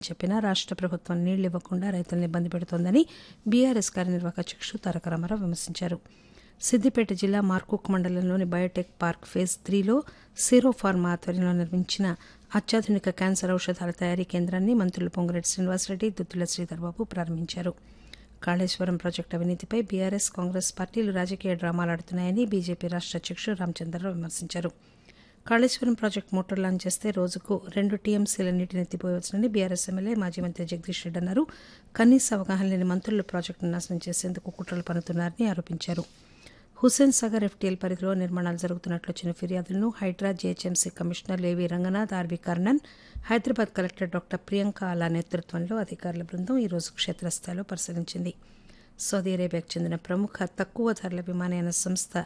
చెప్పినా రాష్ట ప్రభుత్వం నీళ్లు ఇవ్వకుండా రైతులను ఇబ్బంది పెడుతోందని బీఆర్ఎస్ కార్యనిర్వాహక అధ్యక్షుడు తారక రామారావు విమర్శించారు సిద్దిపేట జిల్లా మార్కుక్ మండలంలోని బయోటెక్ పార్క్ ఫేజ్ త్రీలో సీరో ఫార్మా ఆధ్వర్యంలో నిర్మించిన అత్యాధునిక క్యాన్సర్ ఔషధాల తయారీ కేంద్రాన్ని మంత్రులు పొంగురెడ్డి శ్రీనివాసరెడ్డి దుద్దుల శ్రీధర్బాబు ప్రారంభించారు కాళేశ్వరం ప్రాజెక్టు అవినీతిపై బీఆర్ఎస్ కాంగ్రెస్ పార్టీలు రాజకీయ డ్రామాలాడుతున్నాయని బీజేపీ రాష్ట అధ్యక్షుడు రామచంద్రరావు విమర్శించారు కాళేశ్వరం ప్రాజెక్టు మోటార్ లాంచ్ చేస్తే రోజుకు రెండు టీఎంసీల నీటిని ఎత్తిపోయవచ్చునని బీఆర్ఎస్ ఎమ్మెల్యే మాజీ మంత్రి జగదీష్ రెడ్డి అన్నారు కనీస అవగాహన లేని మంత్రులు ప్రాజెక్టును నాశనం చేసేందుకు కుట్రలు పన్నుతున్నారని ఆరోపించారు హుస్సేన్ సాగర్ ఎఫ్టీఎల్ పరిధిలో నిర్మాణాలు జరుగుతున్నట్లు వచ్చిన ఫిర్యాదులను హైడ్రా జీహెచ్ఎంసీ కమిషనర్ లేవి Ranganath RV Karnan Hyderabad collector doctor Priyanka Ala నేతృత్వంలో అధికారుల బృందం ఈరోజు క్షేత్రస్థాయిలో పరిశీలించింది సౌదీ అరేబియాకు చెందిన ప్రముఖ తక్కువ ధరల విమానయాన సంస్థ